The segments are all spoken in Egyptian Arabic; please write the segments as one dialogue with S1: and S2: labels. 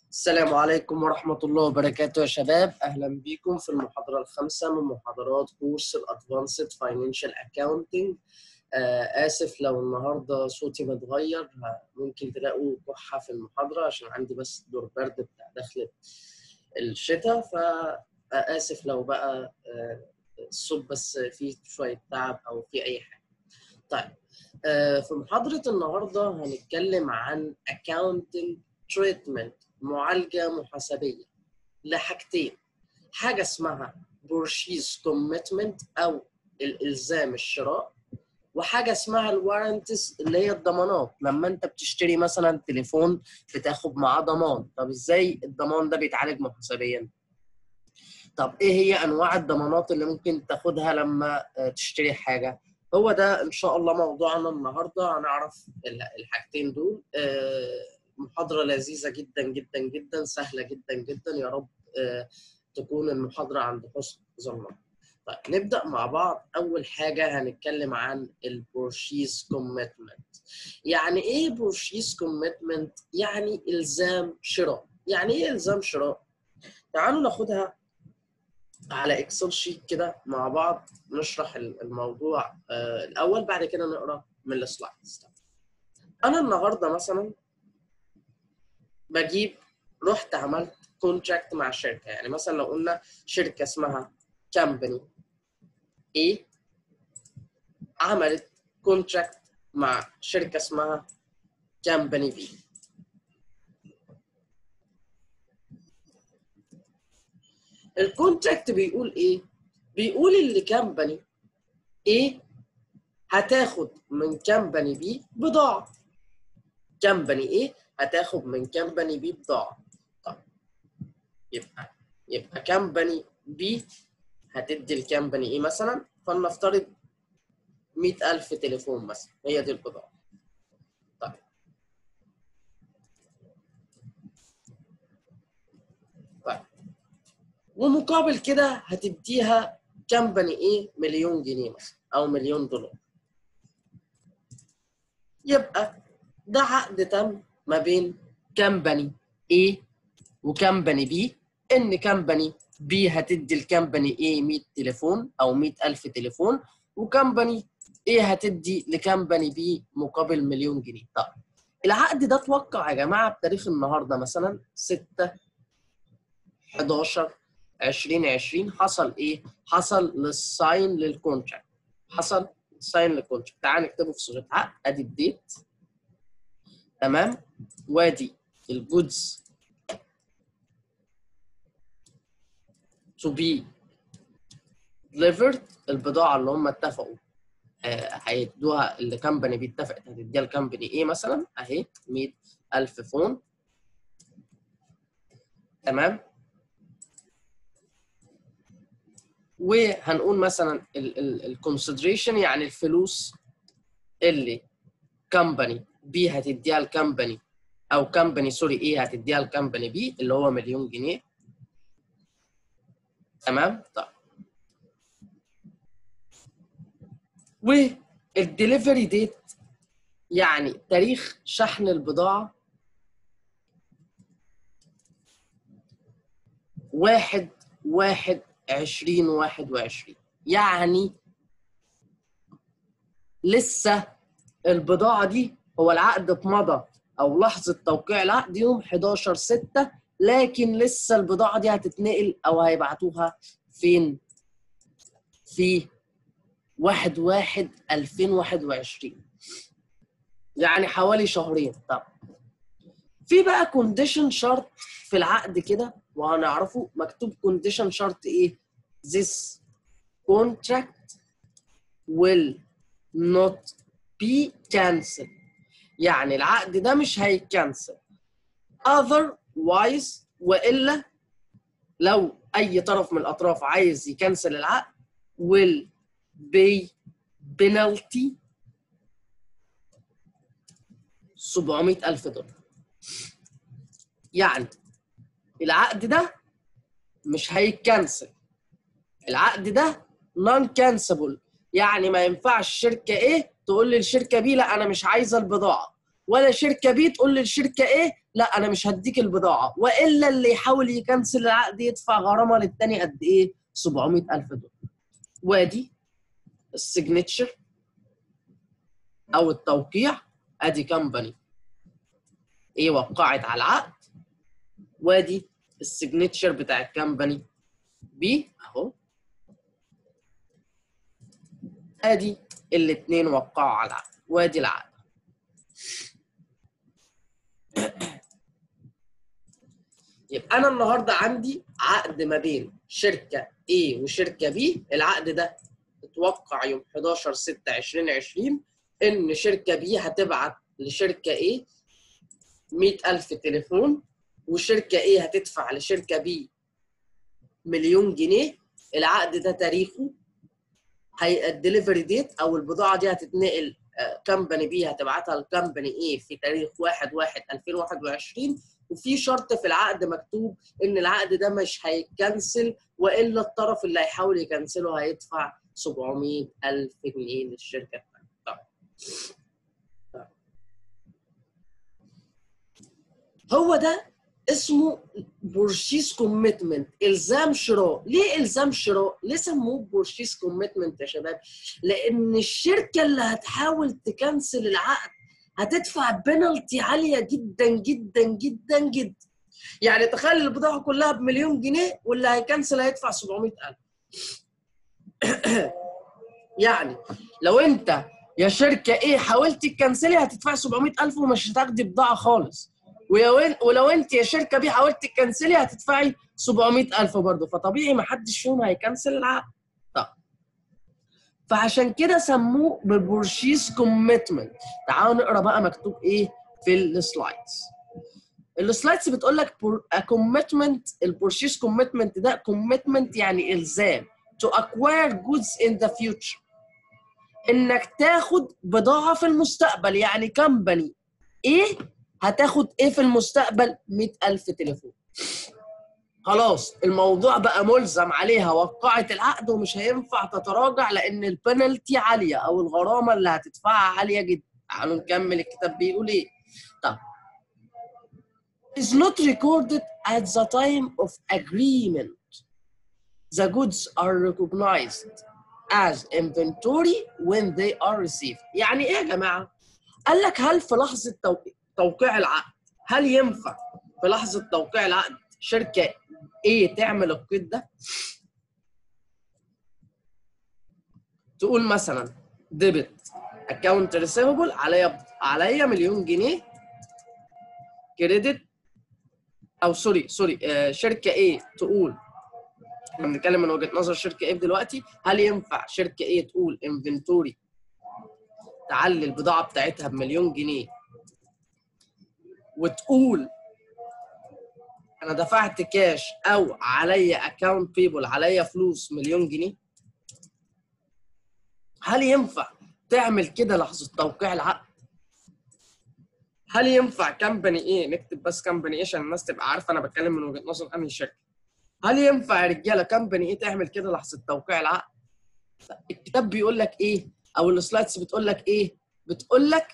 S1: السلام عليكم ورحمة الله وبركاته يا شباب أهلا بكم في المحاضرة الخامسة من محاضرات كورس الأدفانسد فاينانشال أكاونتنج آسف لو النهاردة صوتي متغير آه، ممكن تلاقوا كحة في المحاضرة عشان عندي بس دور برد بتاع دخلة الشتاء فآسف لو بقى آه، الصوت بس فيه شوية تعب أو فيه أي حاجة طيب آه، في محاضرة النهاردة هنتكلم عن accounting treatment معالجة محاسبية لحاجتين حاجة اسمها purchase commitment أو الإلزام الشراء وحاجة اسمها الوارنتس اللي هي الضمانات لما أنت بتشتري مثلا تليفون بتاخد معاه ضمان طب إزاي الضمان ده بيتعالج محاسبيا؟ طب إيه هي أنواع الضمانات اللي ممكن تاخدها لما آه، تشتري حاجة؟ هو ده إن شاء الله موضوعنا النهاردة هنعرف ال- الحاجتين دول آه، محاضرة لذيذة جدا جدا جدا سهلة جدا جدا يا رب آه، تكون المحاضرة عند حسن ظنك. طيب نبدأ مع بعض أول حاجة هنتكلم عن البورشيز كوميتمنت. يعني إيه بورشيز كوميتمنت؟ يعني إلزام شراء. يعني إيه إلزام شراء؟ تعالوا ناخدها على اكسل شيت كده مع بعض نشرح الموضوع آه، الأول بعد كده نقرأ من السلايدز. أنا النهاردة مثلا بجيب رحت عملت كونتراكت مع شركه يعني مثلا لو قلنا شركه اسمها كامباني A عملت كونتراكت مع شركه اسمها كامباني B الكونتراكت بيقول ايه؟ بيقول اللي كامباني A هتاخد من كامباني B بضاعه كامباني A هتاخد من كامباني بي بضاعة طيب يبقى يبقى كامباني بي هتدي الكامباني ايه مثلا فلنفترض 100000 تليفون مثلا هي دي البضاعة طيب طيب ومقابل كده هتديها كامباني ايه مليون جنيه مثلا او مليون دولار يبقى ده عقد تم ما بين كامباني A وكامباني B ان كامباني B هتدي الكامباني A 100 تليفون او 100000 تليفون وكامباني A هتدي لكامباني B مقابل مليون جنيه طيب العقد ده اتوقع يا جماعه بتاريخ النهارده مثلا 6 11 2020 حصل ايه؟ حصل للساين للكونتراكت حصل ساين للكونتراكت تعال نكتبه في صوره عقد ادي الديت تمام وادي الجودز to be delivered البضاعة اللي هم اتفقوا آه، هيدوها اللي كامباني بي اتفقت هتديها الكامباني ايه مثلا اهي 100000 فون تمام وهنقول مثلا الكونسيدريشن يعني الفلوس اللي كامباني بي هتديها الكامباني او كامباني سوري ايه هتديها الكامباني بي اللي هو مليون جنيه تمام طيب والدليفري ديت يعني تاريخ شحن البضاعة واحد واحد عشرين واحد وعشرين يعني لسه البضاعة دي هو العقد اتمضى او لحظه توقيع العقد يوم 11 6 لكن لسه البضاعه دي هتتنقل او هيبعتوها فين؟ في 1 1 2021 يعني حوالي شهرين طب في بقى كونديشن شرط في العقد كده وهنعرفه مكتوب كونديشن شرط ايه؟ This contract will not be cancelled يعني العقد ده مش هيتكنسل otherwise والا لو اي طرف من الاطراف عايز يكنسل العقد will pay penalty 700 ألف دولار يعني العقد ده مش هيتكنسل العقد ده نون كانسبل يعني ما ينفعش شركه ايه تقول للشركه بي لا انا مش عايزه البضاعه ولا شركه بي تقول للشركه ايه لا انا مش هديك البضاعه والا اللي يحاول يكنسل العقد يدفع غرامه للتاني قد ايه 700000 دولار وادي السيجنتشر او التوقيع ادي كمباني ايه وقعت على العقد وادي السيجنتشر بتاع الكمباني بي اهو ادي الاثنين وقعوا على العقد وادي العقد يبقى انا النهارده عندي عقد ما بين شركه A وشركه B العقد ده اتوقع يوم 11 6 2020 ان شركه B هتبعت لشركه A 100000 تليفون وشركه A هتدفع لشركه B مليون جنيه العقد ده تاريخه هي الدليفري ديت او البضاعه دي هتتنقل كمباني بي هتبعتها لكمباني ايه في تاريخ 1 1 2021 وفي شرط في العقد مكتوب ان العقد ده مش هيتكنسل والا الطرف اللي هيحاول يكنسله هيدفع 700 الف جنيه للشركه الثانيه طيب. طيب. هو ده اسمه بورشيس كوميتمنت الزام شراء ليه الزام شراء ليه سموه بورشيس كوميتمنت يا شباب لان الشركه اللي هتحاول تكنسل العقد هتدفع بنالتي عاليه جدا جدا جدا جدا يعني تخيل البضاعه كلها بمليون جنيه واللي هيكنسل هيدفع 700000 يعني لو انت يا شركه ايه حاولت تكنسلي هتدفعي 700000 ومش هتاخدي بضاعه خالص ولو انت يا شركه بي حاولت تكنسلي هتدفعي 700000 برضه فطبيعي ما حدش فيهم هيكنسل العقد طب فعشان كده سموه ببورشيس كوميتمنت تعالوا نقرا بقى مكتوب ايه في السلايدز السلايدز بتقول لك كوميتمنت البورشيس كوميتمنت ده كوميتمنت يعني الزام to acquire goods in the future انك تاخد بضاعه في المستقبل يعني كمباني ايه هتاخد ايه في المستقبل 100000 تليفون خلاص الموضوع بقى ملزم عليها وقعت العقد ومش هينفع تتراجع لان البنالتي عاليه او الغرامه اللي هتدفعها عاليه جدا تعالوا نكمل الكتاب بيقول ايه طب is not recorded at the time of agreement the goods are recognized as inventory when they are received يعني ايه يا جماعه قال لك هل في لحظه توقيع توقيع العقد هل ينفع في لحظه توقيع العقد شركه ايه تعمل القيد ده تقول مثلا ديبت اكونت ريسيفبل عليا عليا مليون جنيه كريدت او سوري سوري آه شركه ايه تقول احنا بنتكلم من وجهه نظر شركه ايه دلوقتي هل ينفع شركه ايه تقول انفنتوري تعلي البضاعه بتاعتها بمليون جنيه وتقول انا دفعت كاش او عليا اكونت بيبل عليا فلوس مليون جنيه هل ينفع تعمل كده لحظه توقيع العقد هل ينفع كمباني ايه نكتب بس كمباني ايه عشان الناس تبقى عارفه انا بتكلم من وجهه نظر انهي شركه هل ينفع يا رجاله كمباني ايه تعمل كده لحظه توقيع العقد الكتاب بيقول لك ايه او السلايدز بتقول لك ايه بتقول لك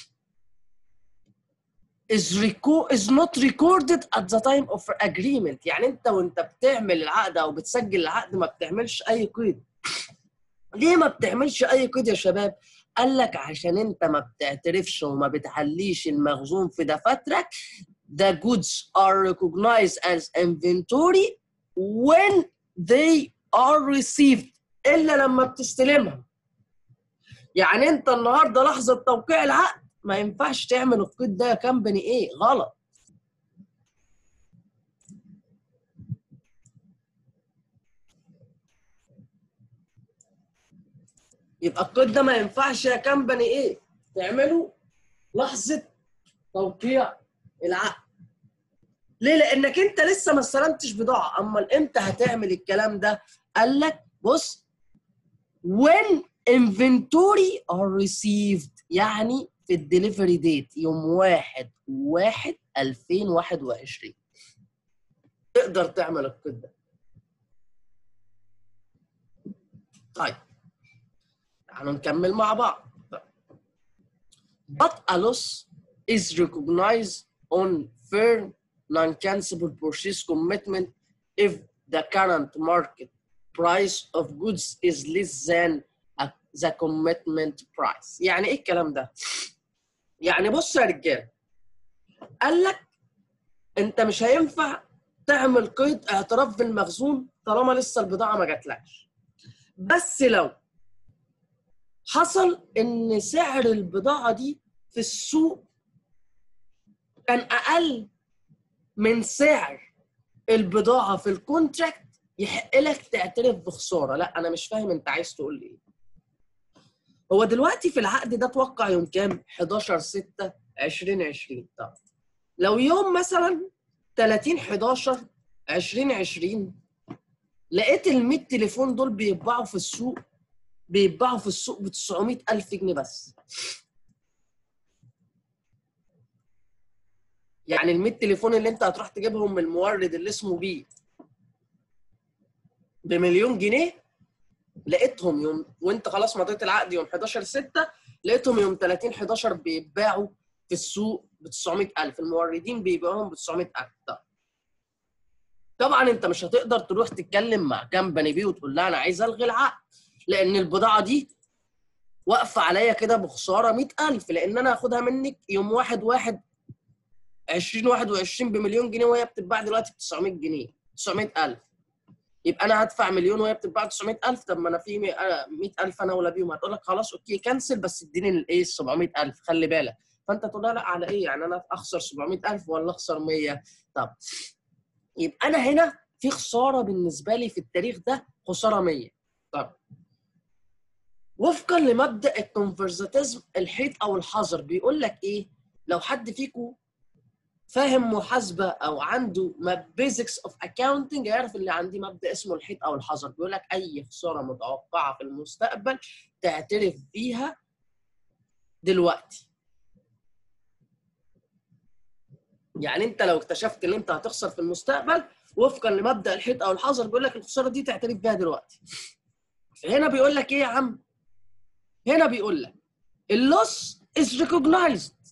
S1: is reco- is not recorded at the time of agreement يعني انت وانت بتعمل العقد او بتسجل العقد ما بتعملش اي قيد ليه ما بتعملش اي قيد يا شباب قال لك عشان انت ما بتعترفش وما بتحليش المخزون في دفاترك the goods are recognized as inventory when they are received الا لما بتستلمها يعني انت النهارده لحظه توقيع العقد ما ينفعش تعمل القيد ده يا كمباني ايه غلط يبقى القيد ده ما ينفعش يا كمباني ايه تعمله لحظه توقيع العقد ليه لانك انت لسه ما استلمتش بضاعه امال امتى هتعمل الكلام ده قال لك بص when inventory are received يعني في الدليفري ديت يوم 1 1 2021 تقدر تعمل القيد ده طيب تعالوا نكمل مع بعض but a loss is recognized on firm non-cancelable purchase commitment if the current market price of goods is less than the commitment price يعني ايه الكلام ده يعني بص يا رجال قال لك انت مش هينفع تعمل قيد اعتراف بالمخزون طالما لسه البضاعه ما جاتلكش بس لو حصل ان سعر البضاعه دي في السوق كان اقل من سعر البضاعه في الكونتراكت يحق لك تعترف بخساره لا انا مش فاهم انت عايز تقول لي ايه هو دلوقتي في العقد ده توقع يوم كام 11 6 2020 طب لو يوم مثلا 30 11 2020 لقيت ال 100 تليفون دول بيتباعوا في السوق بيتباعوا في السوق ب 900000 جنيه بس يعني ال 100 تليفون اللي انت هتروح تجيبهم من المورد اللي اسمه بي بمليون جنيه لقيتهم يوم وانت خلاص مضيت العقد يوم 11 6 لقيتهم يوم 30 11 بيتباعوا في السوق ب 900000 الموردين بيبيعوهم ب 900000 طب طبعا انت مش هتقدر تروح تتكلم مع كامباني بي وتقول لها انا عايز الغي العقد لان البضاعه دي واقفه عليا كده بخساره 100000 لان انا هاخدها منك يوم 1 1 2021 بمليون جنيه وهي بتتباع دلوقتي ب 900 جنيه 900000 يبقى انا هدفع مليون وهي بتتباع 900000 طب ما انا في 100000 انا ولا بيهم هتقول لك خلاص اوكي كنسل بس اديني الايه 700000 خلي بالك فانت تقول لها لا على ايه يعني انا اخسر 700000 ولا اخسر 100 طب يبقى انا هنا في خساره بالنسبه لي في التاريخ ده خساره 100 طب وفقا لمبدا الكونفرزاتيزم الحيط او الحذر بيقول لك ايه لو حد فيكم فاهم محاسبه او عنده بيزكس اوف اكاونتنج هيعرف اللي عندي مبدا اسمه الحيط او الحذر بيقول لك اي خساره متوقعه في المستقبل تعترف بيها دلوقتي يعني انت لو اكتشفت ان انت هتخسر في المستقبل وفقا لمبدا الحيط او الحذر بيقول لك الخساره دي تعترف بيها دلوقتي هنا بيقول لك ايه يا عم هنا بيقول لك اللوس از ريكوجنايزد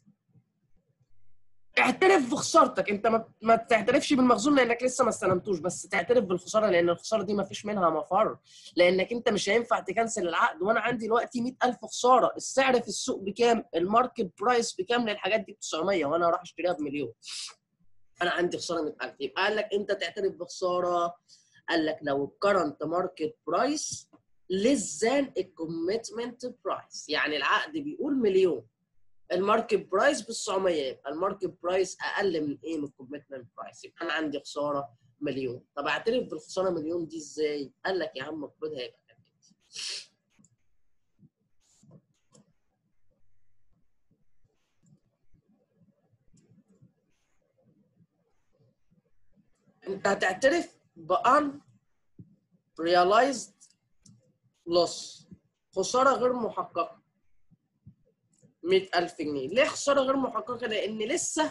S1: اعترف بخسارتك انت ما, ما تعترفش بالمخزون لانك لسه ما استلمتوش بس تعترف بالخساره لان الخساره دي ما فيش منها مفر لانك انت مش هينفع تكنسل العقد وانا عندي دلوقتي 100000 خساره السعر في السوق بكام الماركت برايس بكام للحاجات دي ب 900 وانا راح اشتريها بمليون انا عندي خساره 100000 يبقى قال لك انت تعترف بخساره قال لك لو الكرنت ماركت برايس less than الكوميتمنت برايس يعني العقد بيقول مليون الماركت برايس ب 900 يبقى الماركت برايس اقل من ايه من الكوميتمنت برايس يبقى انا عندي خساره مليون طب اعترف بالخساره مليون دي ازاي؟ قال لك يا عم اقبضها يبقى كده انت هتعترف بان realized loss خساره غير محققه 100000 جنيه ليه خساره غير محققه لان لسه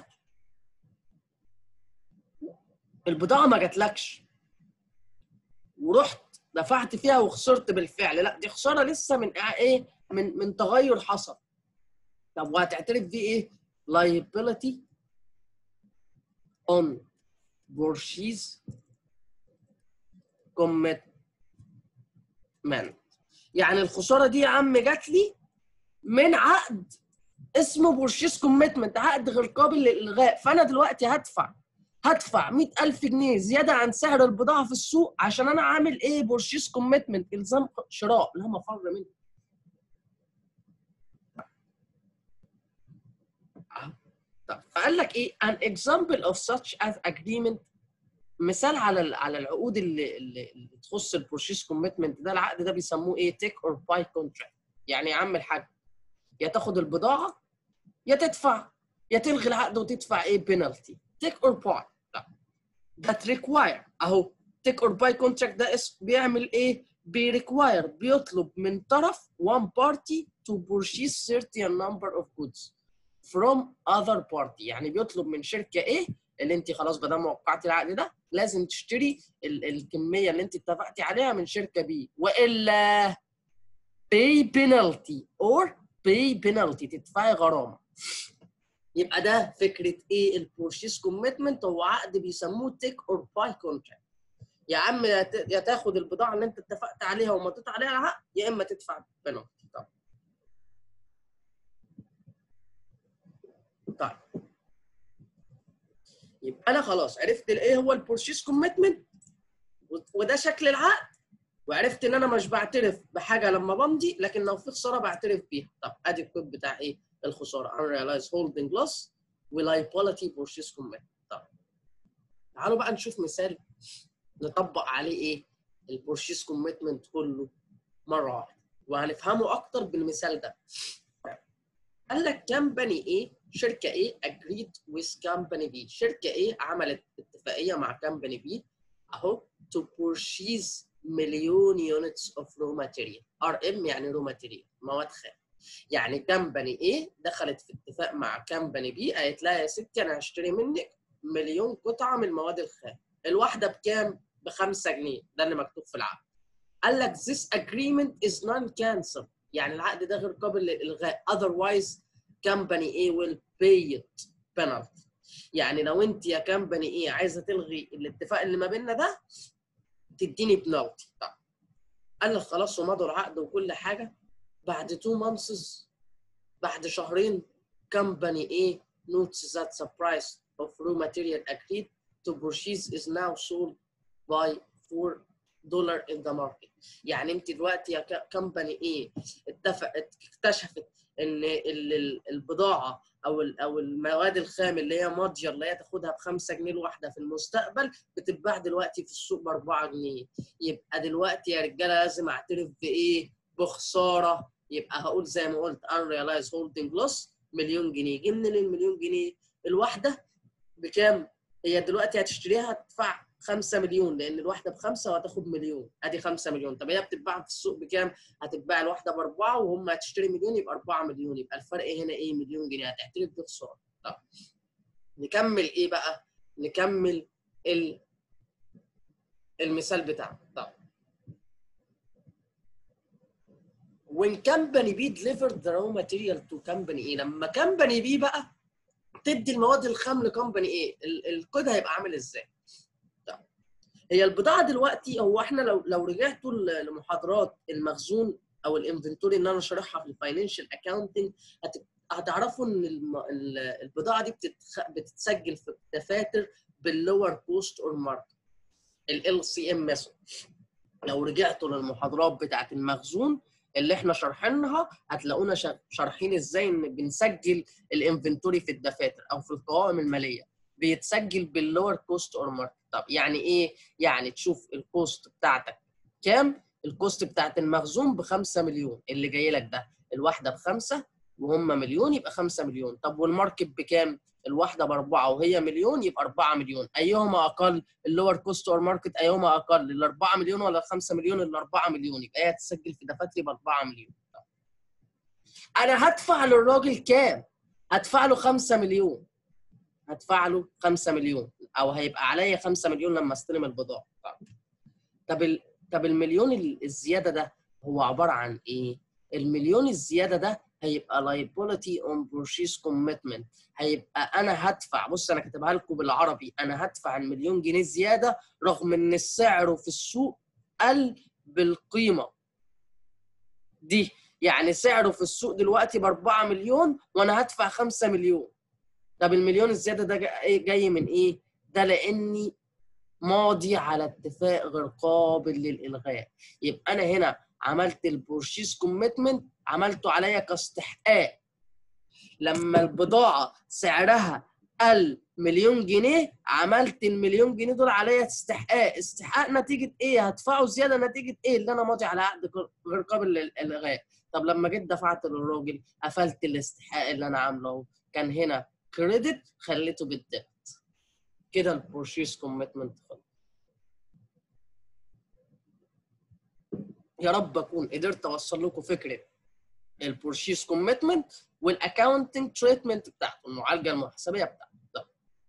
S1: البضاعه ما جاتلكش ورحت دفعت فيها وخسرت بالفعل لا دي خساره لسه من ايه من من تغير حصل طب وهتعترف بيه ايه liability on purchase commitment يعني الخساره دي يا عم جات لي من عقد اسمه بورشيس كوميتمنت عقد غير قابل للالغاء فانا دلوقتي هدفع هدفع 100000 جنيه زياده عن سعر البضاعه في السوق عشان انا عامل ايه بورشيس كوميتمنت الزام شراء لا مفر منه طب فقال لك ايه an example of such as agreement مثال على على العقود اللي اللي تخص البورشيس كوميتمنت ده العقد ده بيسموه ايه تيك اور باي كونتراكت يعني يا عم الحاج يا تاخد البضاعه يا تدفع يا تلغي العقد وتدفع ايه بينالتي تيك اور باي ذات ريكواير اهو تيك اور باي كونتراكت ده اسم بيعمل ايه بيريكواير بيطلب من طرف one party to purchase certain number of goods from other party يعني بيطلب من شركه ايه اللي انت خلاص بدل ما وقعتي العقد ده لازم تشتري ال الكميه اللي انت اتفقتي عليها من شركه بي والا pay penalty or pay penalty تدفعي غرامه يبقى ده فكره ايه البورشيس كوميتمنت هو عقد بيسموه تيك اور باي كونتراكت يا عم يا ت- يا تاخد البضاعه اللي انت اتفقت عليها ومضيت عليها العقد يا اما تدفع بنالتي طبعا طيب يبقى انا خلاص عرفت ايه هو البورشيس كوميتمنت وده شكل العقد وعرفت ان انا مش بعترف بحاجه لما بمضي لكن لو في خساره بعترف بيها طب ادي الكود بتاع ايه الخساره unrealized holding loss وliability purchase commitment طب تعالوا بقى نشوف مثال نطبق عليه ايه البورشيس كوميتمنت كله مره واحده وهنفهمه اكتر بالمثال ده قال لك كمباني ايه شركه ايه agreed with كمباني بي شركه ايه عملت اتفاقيه مع كمباني بي اهو to purchase مليون units of raw material RM يعني raw material مواد خام يعني كمباني ايه دخلت في اتفاق مع كمباني بي قالت لها يا ستي انا هشتري منك مليون قطعه من المواد الخام الواحده بكام؟ ب 5 جنيه ده اللي مكتوب في العقد قال لك this agreement is non-cancel يعني العقد ده غير قابل للالغاء otherwise company A will pay it penalty يعني لو انت يا كمباني ايه عايزه تلغي الاتفاق اللي ما بيننا ده تديني بنالتي طب قال لك خلاص ومضوا العقد وكل حاجه بعد 2 months بعد شهرين كمباني ايه notes that the price of raw material agreed to purchase is now sold by 4 دولار in the market يعني انت دلوقتي يا كمباني ايه اتفقت اكتشفت ان ال- ال- البضاعه او ال- او المواد الخام اللي هي ماضيه اللي هي تاخدها ب 5 جنيه الواحده في المستقبل بتتباع دلوقتي في السوق ب 4 جنيه يبقى دلوقتي يا رجاله لازم اعترف بايه؟ بخساره يبقى هقول زي ما قلت unrealized holding loss مليون جنيه جه منين المليون جنيه الواحده بكام؟ هي دلوقتي هتشتريها هتدفع 5 مليون لان الواحده بخمسه وهتاخد مليون ادي 5 مليون طب هي بتتباع في السوق بكام؟ هتتباع الواحده باربعه وهم هتشتري مليون يبقى 4 مليون يبقى الفرق هنا ايه؟ مليون جنيه هتعترف بخساره طب نكمل ايه بقى؟ نكمل ال... المثال بتاعنا طب when company B delivered the raw material to company A لما company B بقى تدي المواد الخام لكومباني ايه ال- الكود هيبقى عامل ازاي طيب. هي البضاعه دلوقتي هو احنا لو لو رجعتوا ل- لمحاضرات المخزون او الانفنتوري اللي انا شارحها في الفاينانشال اكاونتنج هتعرفوا ان الم- ال- البضاعه دي بتتخ... بتتسجل في الدفاتر باللور كوست اور ماركت ال سي ام ميثود لو رجعتوا للمحاضرات بتاعت المخزون اللي احنا شارحينها هتلاقونا شا- شارحين ازاي ان بنسجل الانفنتوري في الدفاتر او في القوائم الماليه بيتسجل باللور كوست اور ماركت طب يعني ايه يعني تشوف الكوست بتاعتك كام الكوست بتاعت المخزون ب 5 مليون اللي جاي لك ده الواحده بخمسه وهم مليون يبقى 5 مليون طب والماركت بكام الواحده باربعه وهي مليون يبقى 4 مليون ايهما اقل اللور كوست اور ماركت ايهما اقل ال 4 مليون ولا ال 5 مليون ال 4 مليون يبقى هي هتسجل في دفاتري ب 4 مليون طب. انا هدفع للراجل كام هدفع له 5 مليون هدفع له 5 مليون او هيبقى عليا 5 مليون لما استلم البضاعه طب طب ال... طب المليون ال- الزياده ده هو عباره عن ايه المليون الزياده ده هيبقى liability on purchase commitment هيبقى انا هدفع بص انا كاتبها لكم بالعربي انا هدفع المليون جنيه زياده رغم ان السعر في السوق قل بالقيمه دي يعني سعره في السوق دلوقتي ب 4 مليون وانا هدفع 5 مليون طب المليون الزياده ده جاي جاي من ايه؟ ده لاني ماضي على اتفاق غير قابل للالغاء يبقى انا هنا عملت البورشيز كوميتمنت عملته عليا كاستحقاق لما البضاعه سعرها قل مليون جنيه عملت المليون جنيه دول عليا استحقاق استحقاق نتيجه ايه هدفعه زياده نتيجه ايه اللي انا ماضي على عقد غير قابل للالغاء طب لما جيت دفعت للراجل قفلت الاستحقاق اللي انا عامله اهو كان هنا كريدت خليته بالديبت كده البورشيز كوميتمنت خلص يا رب اكون قدرت اوصل لكم فكره البورشيز كوميتمنت والاكاونتنج تريتمنت بتاعته المعالجه المحاسبيه بتاعته طيب.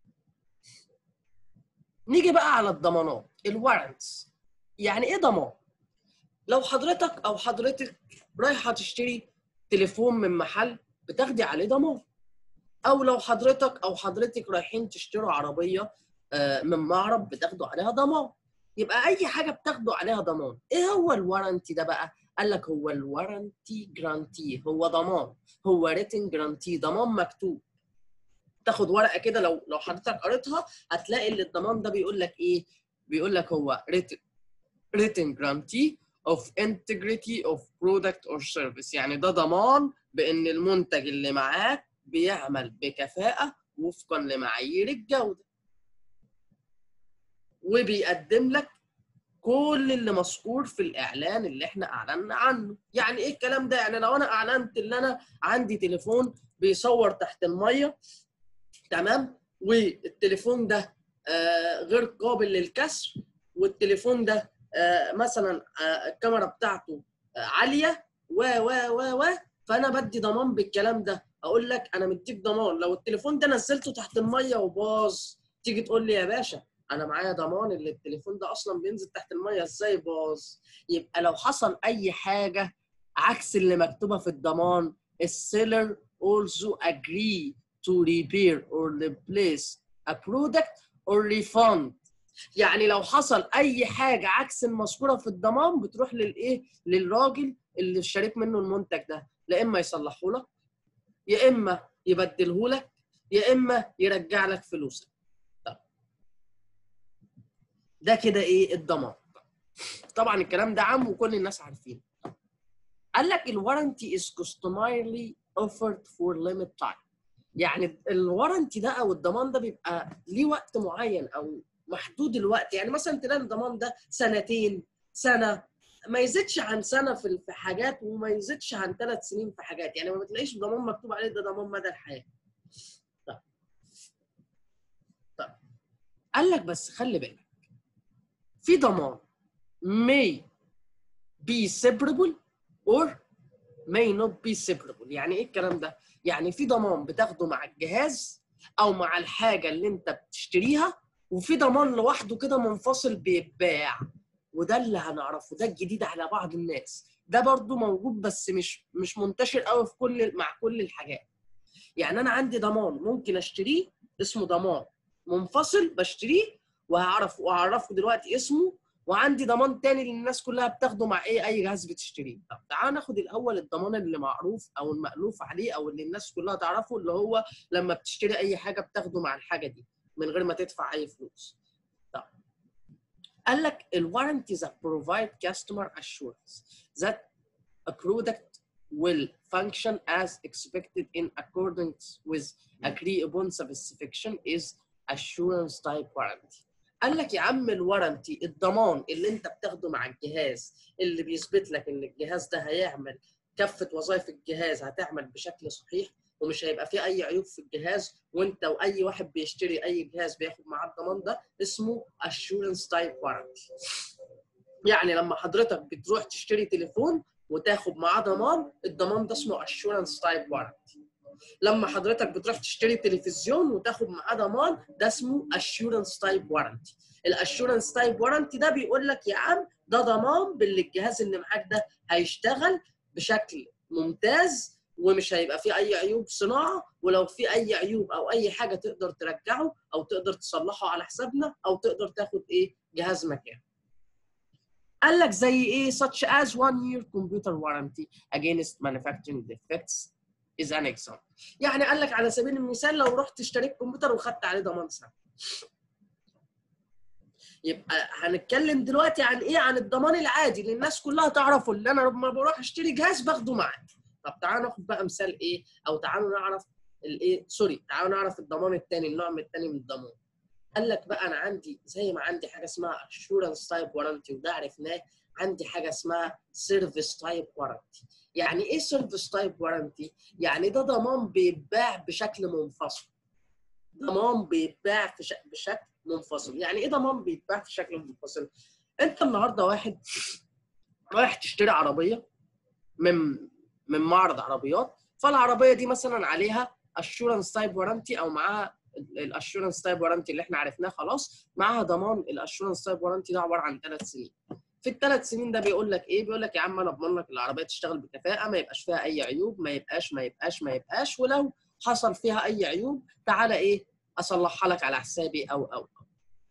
S1: نيجي بقى على الضمانات الوارنتس يعني ايه ضمان لو حضرتك او حضرتك رايحه تشتري تليفون من محل بتاخدي عليه ضمان او لو حضرتك او حضرتك رايحين تشتروا عربيه آه، من معرض بتاخدوا عليها ضمان يبقى اي حاجه بتاخدوا عليها ضمان ايه هو الورنتي ده بقى قال لك هو الورنتي جرانتي هو ضمان هو ريتن جرانتي ضمان مكتوب تاخد ورقه كده لو لو حضرتك قريتها هتلاقي ان الضمان ده بيقول لك ايه بيقول لك هو written written guarantee of integrity of product or service يعني ده ضمان بان المنتج اللي معاك بيعمل بكفاءه وفقا لمعايير الجوده وبيقدم لك كل اللي مذكور في الاعلان اللي احنا اعلنا عنه يعني ايه الكلام ده يعني لو انا اعلنت ان انا عندي تليفون بيصور تحت الميه تمام والتليفون ده آه غير قابل للكسر والتليفون ده آه مثلا آه الكاميرا بتاعته آه عاليه و و و و فانا بدي ضمان بالكلام ده اقول لك انا مديك ضمان لو التليفون ده نزلته تحت الميه وباظ تيجي تقول لي يا باشا انا معايا ضمان اللي التليفون ده اصلا بينزل تحت الميه ازاي باظ يبقى لو حصل اي حاجه عكس اللي مكتوبه في الضمان السيلر also agree to repair or replace a product or refund يعني لو حصل اي حاجه عكس المذكوره في الضمان بتروح للايه للراجل اللي اشتريت منه المنتج ده لا اما يصلحه لك يا اما يبدله لك يا اما يرجع لك فلوسك طب. ده كده ايه الضمان طبعا الكلام ده عام وكل الناس عارفينه قال لك الورنتي is customarily offered for limit time يعني الورنتي ده او الضمان ده بيبقى ليه وقت معين او محدود الوقت يعني مثلا تلاقي الضمان ده سنتين سنه ما يزيدش عن سنه في في حاجات وما يزيدش عن ثلاث سنين في حاجات يعني ما بتلاقيش ضمان مكتوب عليه ده ضمان مدى الحياه طيب طيب قال لك بس خلي بالك في ضمان may be separable or may not be separable يعني ايه الكلام ده يعني في ضمان بتاخده مع الجهاز او مع الحاجه اللي انت بتشتريها وفي ضمان لوحده كده منفصل بيتباع وده اللي هنعرفه ده الجديد على بعض الناس ده برضو موجود بس مش مش منتشر قوي في كل مع كل الحاجات يعني انا عندي ضمان ممكن اشتريه اسمه ضمان منفصل بشتريه وهعرف وهعرفه دلوقتي اسمه وعندي ضمان تاني اللي الناس كلها بتاخده مع ايه اي جهاز بتشتريه طب تعال ناخد الاول الضمان اللي معروف او المألوف عليه او اللي الناس كلها تعرفه اللي هو لما بتشتري اي حاجه بتاخده مع الحاجه دي من غير ما تدفع اي فلوس طب قال لك الوارنتي that provide customer assurance that a product will function as expected in accordance with agree upon specification is assurance type warranty قال لك يا عم الورنتي الضمان اللي انت بتاخده مع الجهاز اللي بيثبت لك ان الجهاز ده هيعمل كافه وظائف الجهاز هتعمل بشكل صحيح ومش هيبقى فيه اي عيوب في الجهاز وانت واي واحد بيشتري اي جهاز بياخد معاه الضمان ده اسمه assurance type warranty يعني لما حضرتك بتروح تشتري تليفون وتاخد معاه ضمان الضمان ده اسمه assurance type warranty لما حضرتك بتروح تشتري تلفزيون وتاخد معاه ضمان ده اسمه assurance type warranty الاسيورنس تايب وارنتي ده بيقول لك يا عم ده ضمان باللي الجهاز اللي معاك ده هيشتغل بشكل ممتاز ومش هيبقى فيه اي عيوب صناعه ولو في اي عيوب او اي حاجه تقدر ترجعه او تقدر تصلحه على حسابنا او تقدر تاخد ايه جهاز مكانه قال لك زي ايه such as one year computer warranty against manufacturing defects is an example يعني قال لك على سبيل المثال لو رحت اشتريت كمبيوتر وخدت عليه ضمان سنه يبقى هنتكلم دلوقتي عن ايه عن الضمان العادي اللي الناس كلها تعرفه اللي انا لما بروح اشتري جهاز باخده معايا طب تعالوا ناخد بقى مثال ايه او تعالوا نعرف الايه سوري تعالوا نعرف الضمان الثاني النوع من الثاني من الضمان قال لك بقى انا عندي زي ما عندي حاجه اسمها assurance type warranty وده عرفناه عندي حاجه اسمها service type warranty يعني ايه service type warranty يعني ده ضمان بيتباع بشكل منفصل ضمان بيتباع في شك... بشكل منفصل يعني ايه ضمان بيتباع في شكل منفصل انت النهارده واحد رايح تشتري عربيه من من معرض عربيات فالعربيه دي مثلا عليها assurance type warranty او معاها الاشورنس تايب وارنتي اللي احنا عرفناه خلاص معاها ضمان الاشورنس تايب وارنتي ده عباره عن ثلاث سنين في الثلاث سنين ده بيقول لك ايه بيقول لك يا عم انا اضمن لك العربيه تشتغل بكفاءه ما يبقاش فيها اي عيوب ما يبقاش ما يبقاش ما يبقاش ولو حصل فيها اي عيوب تعالى ايه اصلحها لك على حسابي او او او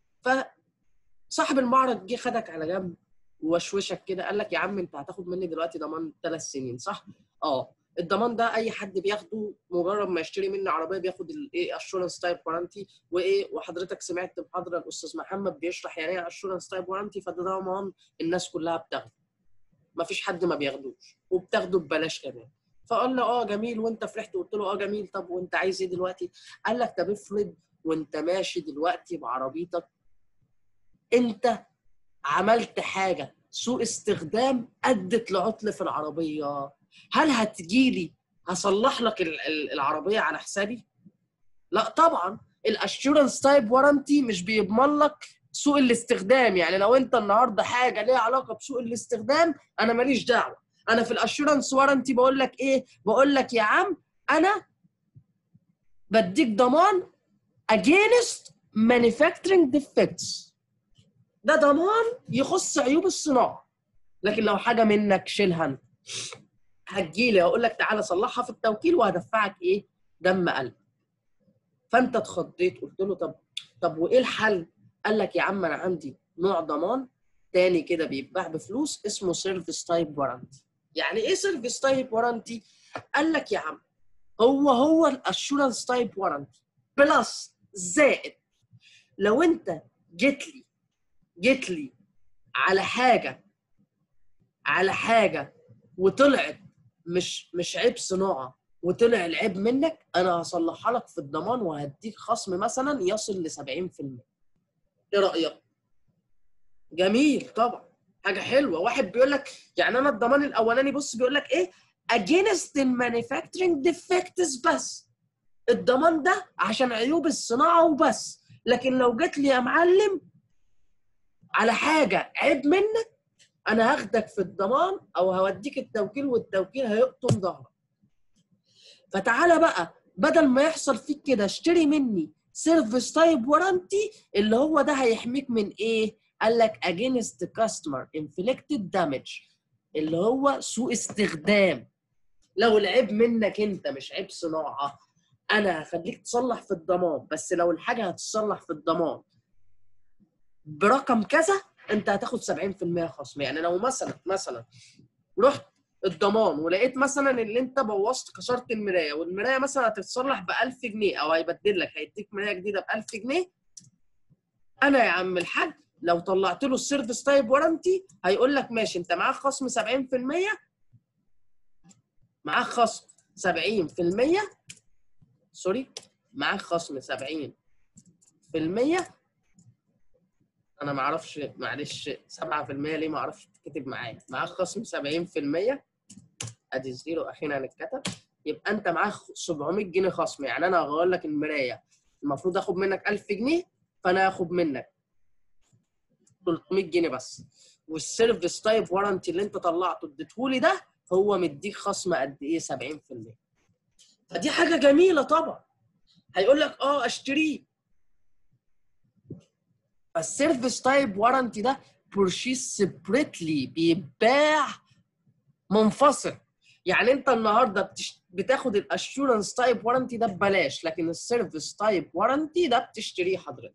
S1: فصاحب المعرض جه خدك على جنب ووشوشك كده قال لك يا عم انت هتاخد مني دلوقتي ضمان ثلاث سنين صح؟ اه الضمان ده اي حد بياخده مجرد ما يشتري مني عربيه بياخد الايه اشورنس تايب وارانتي وايه وحضرتك سمعت محاضره الاستاذ محمد بيشرح يعني ايه اشورنس تايب وارانتي فده ضمان الناس كلها بتاخده ما فيش حد ما بياخدوش وبتاخده ببلاش كمان فقال له اه جميل وانت فرحت قلت له اه جميل طب وانت عايز ايه دلوقتي؟ قال لك طب افرض وانت ماشي دلوقتي بعربيتك انت عملت حاجه سوء استخدام ادت لعطل في العربيه هل هتجيلي هصلح لك العربيه على حسابي؟ لا طبعا الاشورنس تايب وارانتي مش بيضمن لك سوء الاستخدام يعني لو انت النهارده حاجه ليها علاقه بسوء الاستخدام انا ماليش دعوه انا في الاشورنس وارانتي بقول لك ايه بقول لك يا عم انا بديك ضمان against manufacturing defects ده ضمان يخص عيوب الصناعه لكن لو حاجه منك شيلها انت هتجيلي اقول لك تعالى صلحها في التوكيل وهدفعك ايه دم قلب فانت اتخضيت قلت له طب طب وايه الحل قال لك يا عم انا عندي نوع ضمان تاني كده بيتباع بفلوس اسمه سيرفيس تايب وارانتي يعني ايه سيرفيس تايب وارانتي قال لك يا عم هو هو الاشورنس تايب وارانتي بلس زائد لو انت جيت لي جيت لي على حاجه على حاجه وطلعت مش مش عيب صناعه وطلع العيب منك انا هصلحها لك في الضمان وهديك خصم مثلا يصل ل 70% ايه رايك؟ جميل طبعا حاجه حلوه واحد بيقول لك يعني انا الضمان الاولاني بص بيقول لك ايه against the manufacturing defects بس الضمان ده عشان عيوب الصناعه وبس لكن لو جيت لي يا معلم على حاجه عيب منك انا هاخدك في الضمان او هوديك التوكيل والتوكيل هيقطم ظهرك فتعالى بقى بدل ما يحصل فيك كده اشتري مني سيرفيس تايب وارانتي اللي هو ده هيحميك من ايه قال لك against the customer inflicted damage اللي هو سوء استخدام لو العيب منك انت مش عيب صناعه انا هخليك تصلح في الضمان بس لو الحاجه هتصلح في الضمان برقم كذا انت هتاخد 70% خصم يعني لو مثلا مثلا رحت الضمان ولقيت مثلا اللي انت بوظت كسرت المرايه والمرايه مثلا هتتصلح ب 1000 جنيه او هيبدل لك هيديك مرايه جديده ب 1000 جنيه انا يا عم الحاج لو طلعت له السيرفيس تايب وارانتي هيقول لك ماشي انت معاك خصم 70% معاك خصم 70% سوري معاك خصم 70% انا ما اعرفش معلش 7% ليه ما اعرفش تكتب معايا معاك خصم 70% ادي الزيرو اخيرا اتكتب يبقى انت معاك 700 جنيه خصم يعني انا هغير لك المرايه المفروض اخد منك 1000 جنيه فانا هاخد منك 300 جنيه بس والسيرفيس تايب وارانتي اللي انت طلعته اديتهولي ده هو مديك خصم قد ايه 70% فدي حاجه جميله طبعا هيقول لك اه اشتريه فالسيرفيس تايب وارانتي ده بورشيز سيبريتلي بيتباع منفصل يعني انت النهارده بتش... بتاخد الاشورنس تايب وارانتي ده ببلاش لكن السيرفيس تايب وارانتي ده بتشتريه حضرتك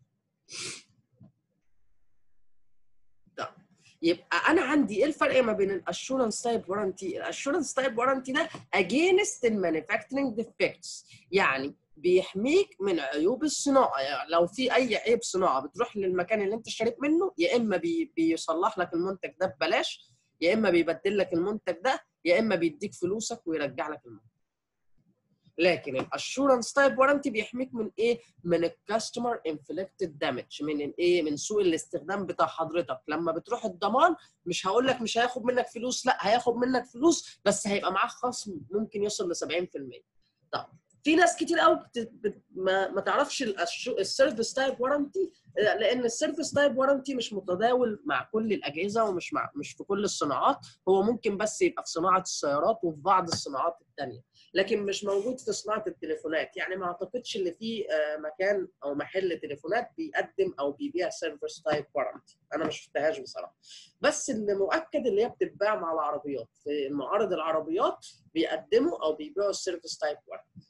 S1: ده يبقى انا عندي ايه الفرق ما بين الاشورنس تايب وارانتي الاشورنس تايب وارانتي ده اجينست المانيفاكتشرنج ديفكتس يعني بيحميك من عيوب الصناعه يعني لو في اي عيب صناعه بتروح للمكان اللي انت اشتريت منه يا اما بي بيصلح لك المنتج ده ببلاش يا اما بيبدل لك المنتج ده يا اما بيديك فلوسك ويرجع لك المنتج لكن الاشورنس تايب وارانتي بيحميك من ايه من الكاستمر انفليكتد دامج من الايه من سوء الاستخدام بتاع حضرتك لما بتروح الضمان مش هقول لك مش هياخد منك فلوس لا هياخد منك فلوس بس هيبقى معاك خصم ممكن يوصل ل 70% طب في ناس كتير قوي بت... بت... ما... ما تعرفش السيرفيس تايب وارانتي لان السيرفيس تايب وارانتي مش متداول مع كل الاجهزه ومش مع مش في كل الصناعات هو ممكن بس يبقى في صناعه السيارات وفي بعض الصناعات الثانيه لكن مش موجود في صناعه التليفونات يعني ما اعتقدش ان في مكان او محل تليفونات بيقدم او بيبيع سيرفيس تايب وارانتي انا ما شفتهاش بصراحه بس اللي مؤكد اللي هي بتتباع مع العربيات في معارض العربيات بيقدموا او بيبيعوا السيرفيس تايب وارانتي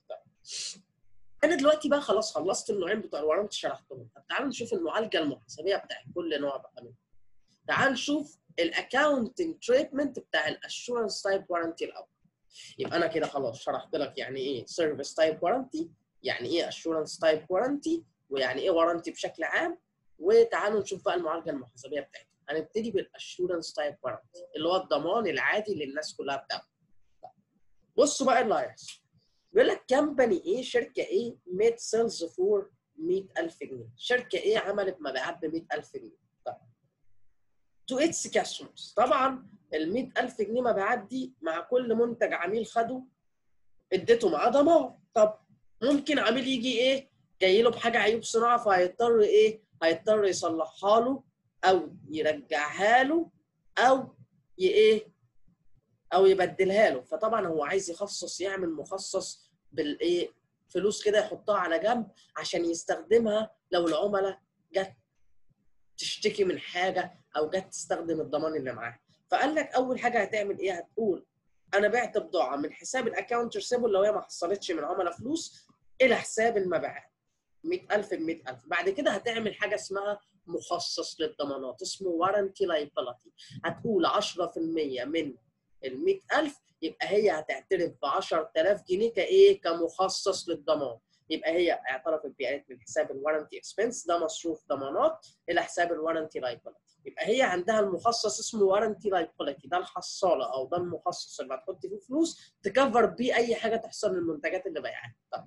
S1: انا دلوقتي بقى خلاص خلصت النوعين بتوع الورنتي شرحتهم طب تعالوا نشوف المعالجه المحاسبيه بتاعت كل نوع بقى منهم تعال نشوف الاكاونتنج تريتمنت بتاع الاشورنس تايب وارنتي الاول يبقى انا كده خلاص شرحت لك يعني ايه سيرفيس تايب وارنتي يعني ايه اشورنس تايب وارنتي ويعني ايه وارنتي بشكل عام وتعالوا نشوف بقى المعالجه المحاسبيه بتاعتها هنبتدي بالاشورنس تايب وارنتي اللي هو الضمان العادي اللي الناس كلها بتاخده بصوا بقى اللي هيحصل بيقول لك كمباني ايه شركه ايه ميد سيلز فور 100000 جنيه شركه ايه عملت مبيعات ب 100000 جنيه طيب تو اتس كاستمرز طبعا ال 100000 جنيه مبيعات دي مع كل منتج عميل خده اديته معاه ضمان طب ممكن عميل يجي ايه جاي له بحاجه عيوب صناعه فهيضطر ايه هيضطر يصلحها له او يرجعها له او ي ايه او يبدلها له فطبعا هو عايز يخصص يعمل مخصص بالايه فلوس كده يحطها على جنب عشان يستخدمها لو العملاء جت تشتكي من حاجه او جت تستخدم الضمان اللي معاها فقال لك اول حاجه هتعمل ايه هتقول انا بعت بضاعه من حساب الاكونت ريسيبل لو هي ما حصلتش من عملاء فلوس الى حساب المبيعات 100000 ب 100000 بعد كده هتعمل حاجه اسمها مخصص للضمانات اسمه وارنتي لايبيلتي هتقول 10% من ال 100000 يبقى هي هتعترف ب 10000 جنيه كايه كمخصص للضمان يبقى هي اعترفت بقالت من حساب الوارنتي اكسبنس ده مصروف ضمانات الى حساب الوارنتي لايبيلتي يبقى هي عندها المخصص اسمه وارنتي لايبيلتي ده الحصاله او ده المخصص اللي هتحط فيه فلوس تكفر بيه اي حاجه تحصل للمنتجات اللي بايعاها طب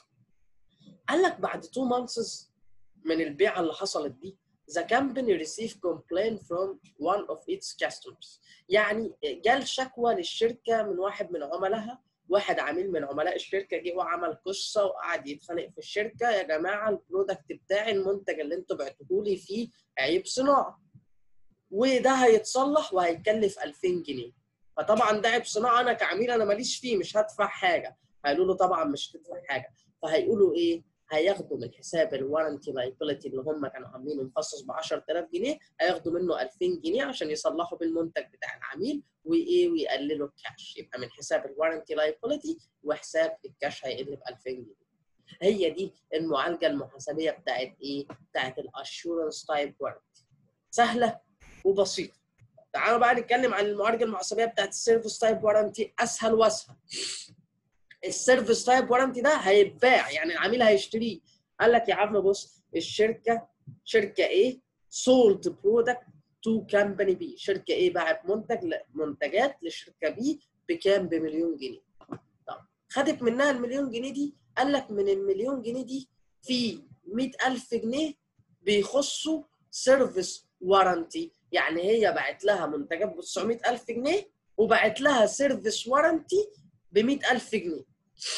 S1: قال لك بعد 2 مانثس من البيعه اللي حصلت دي the company received complaint from one of its customers يعني جال شكوى للشركه من واحد من عملائها واحد عميل من عملاء الشركه جه وعمل قصه وقعد يتخانق في الشركه يا جماعه البرودكت بتاعي المنتج اللي انتوا بعتوه لي فيه عيب صناعه وده هيتصلح وهيكلف 2000 جنيه فطبعا ده عيب صناعه انا كعميل انا ماليش فيه مش هدفع حاجه هيقولوا له طبعا مش هتدفع حاجه فهيقولوا ايه هياخدوا من حساب الوارنتي لايبيلتي اللي هم كانوا عاملينه مخصص ب 10000 جنيه هياخدوا منه 2000 جنيه عشان يصلحوا بالمنتج بتاع العميل وايه ويقللوا الكاش يبقى من حساب الوارنتي لايبيلتي وحساب الكاش هيقل ب 2000 جنيه هي دي المعالجه المحاسبيه بتاعت ايه؟ بتاعت الاشورنس تايب وارنتي سهله وبسيطه تعالوا بقى نتكلم عن المعالجه المحاسبيه بتاعت السيرفيس تايب وارنتي اسهل واسهل السيرفيس تايب وارنتي ده هيتباع يعني العميل هيشتريه قال لك يا عم بص الشركه شركه ايه سولد برودكت تو كامباني بي شركه ايه باعت منتج منتجات لشركه بي بكام بمليون جنيه طب خدت منها المليون جنيه دي قال لك من المليون جنيه دي في 100000 جنيه بيخصوا سيرفيس وارنتي يعني هي باعت لها منتجات ب 900000 جنيه وبعت لها سيرفيس وارنتي ب 100000 جنيه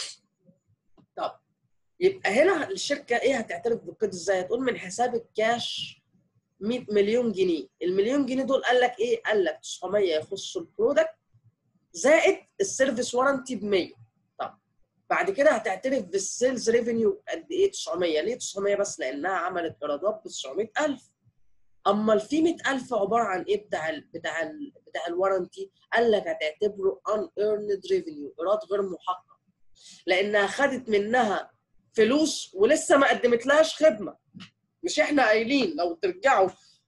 S1: طب يبقى هنا الشركه ايه هتعترف بالقيد ازاي؟ هتقول من حساب الكاش 100 مليون جنيه، المليون جنيه دول قال لك ايه؟ قال لك 900 يخصوا البرودكت زائد السيرفيس وارنتي ب 100 طب بعد كده هتعترف بالسيلز ريفينيو قد ايه 900 ليه 900 بس لانها عملت ايرادات ب 900000 اما في 100000 عباره عن ايه بتاع ال بتاع ال بتاع الوارنتي قال لك هتعتبره ان ايرند ريفينيو ايراد غير محقق لانها خدت منها فلوس ولسه ما قدمتلهاش خدمه مش احنا قايلين لو ترجعوا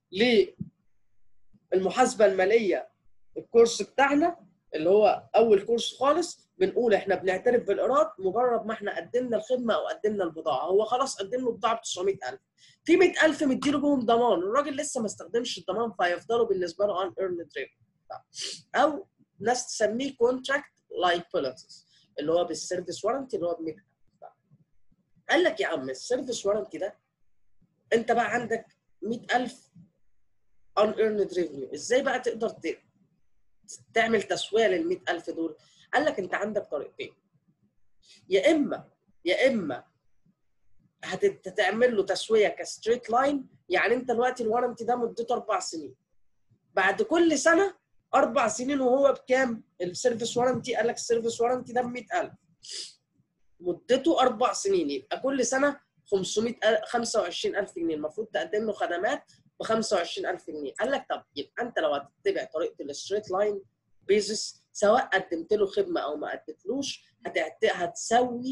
S1: للمحاسبه الماليه الكورس بتاعنا اللي هو اول كورس خالص بنقول احنا بنعترف بالايراد مجرد ما احنا قدمنا الخدمه او قدمنا البضاعه هو خلاص قدم له بضاعه ب 900000 في 100000 مديله بهم ضمان الراجل لسه ما استخدمش الضمان فهيفضلوا بالنسبه له ان ايرند او ناس تسميه كونتراكت لايبيلتيز اللي هو بالسيرفيس وارنتي اللي هو ب 100000 قال لك يا عم السيرفيس وارنتي ده انت بقى عندك 100000 ان ايرند ريفينيو ازاي بقى تقدر ت... تعمل تسويه لل 100000 دول قال لك انت عندك طريقتين يا اما يا اما هتعمل له تسويه كستريت لاين يعني انت دلوقتي الوارنتي ده مدته اربع سنين بعد كل سنه اربع سنين وهو بكام؟ السيرفيس وارنتي قال لك السيرفيس وارنتي ده ب 100000 مدته اربع سنين يبقى كل سنه 500 25000 جنيه المفروض تقدم له خدمات ب 25000 جنيه قال لك طب يبقى انت لو هتتبع طريقه الستريت لاين بيزس سواء قدمت له خدمه او ما قدمتلوش هتعت... هتسوي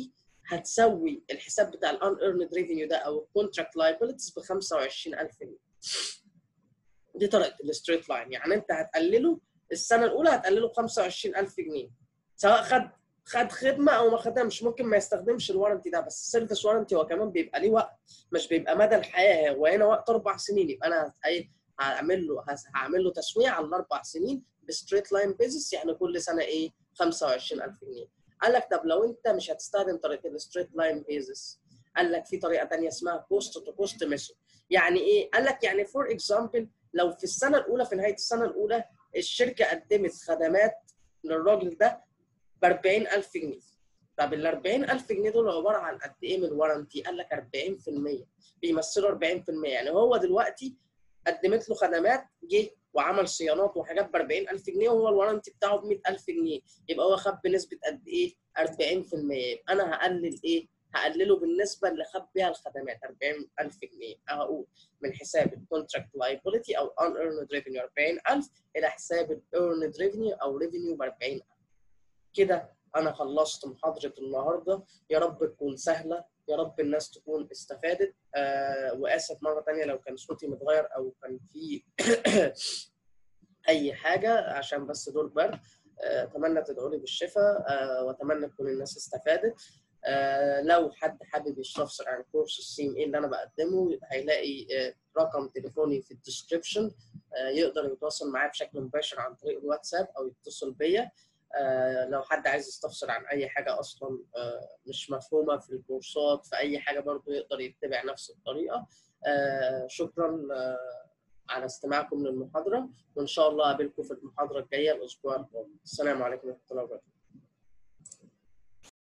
S1: هتسوي الحساب بتاع الان ايرند ريفينيو ده او الكونتراكت لايبيلتيز ب 25000 جنيه دي طريقه الستريت لاين يعني انت هتقلله السنه الاولى هتقلله ب 25000 جنيه سواء خد خد خدمه او ما خدمش ممكن ما يستخدمش الوارنتي ده بس السيرفيس وارنتي هو كمان بيبقى ليه وقت مش بيبقى مدى الحياه وهنا وقت اربع سنين يبقى انا هعمل له هعمل له تسويع على الاربع سنين بستريت لاين بيزنس يعني كل سنه ايه 25000 جنيه قال لك طب لو انت مش هتستخدم طريقه الستريت لاين بيزنس قال لك في طريقه ثانيه اسمها كوست تو كوست ميثود يعني ايه قال لك يعني فور اكزامبل لو في السنه الاولى في نهايه السنه الاولى الشركه قدمت خدمات للراجل ده ب 40000 جنيه طب ال 40000 جنيه دول عباره عن قد ايه من الورنتي؟ قال لك 40% بيمثلوا 40% يعني هو دلوقتي قدمت له خدمات جه وعمل صيانات وحاجات ب 40000 جنيه وهو الورنتي بتاعه ب 100000 جنيه يبقى هو خد بنسبه قد ايه؟ 40% يبقى انا هقلل ايه؟ هقلله بالنسبه اللي خد بيها الخدمات 40000 جنيه هقول من حساب الكونتراكت لايبيلتي او ان ايرند ريفينيو 40000 الى حساب الايرند ريفينيو او ريفينيو ب 40000 كده انا خلصت محاضره النهارده يا رب تكون سهله يا رب الناس تكون استفادت آه واسف مره ثانيه لو كان صوتي متغير او كان في اي حاجه عشان بس دور برد اتمنى آه تدعوا لي بالشفاء آه واتمنى تكون الناس استفادت آه لو حد حابب يستفسر عن كورس السي ايه اللي انا بقدمه هيلاقي آه رقم تليفوني في الديسكربشن آه يقدر يتواصل معايا بشكل مباشر عن طريق الواتساب او يتصل بيا آه لو حد عايز يستفسر عن اي حاجه اصلا آه مش مفهومه في الكورسات في اي حاجه برضه يقدر يتبع نفس الطريقه آه شكرا على استماعكم للمحاضره وان شاء الله اقابلكم في المحاضره الجايه الاسبوع القادم السلام عليكم ورحمه الله وبركاته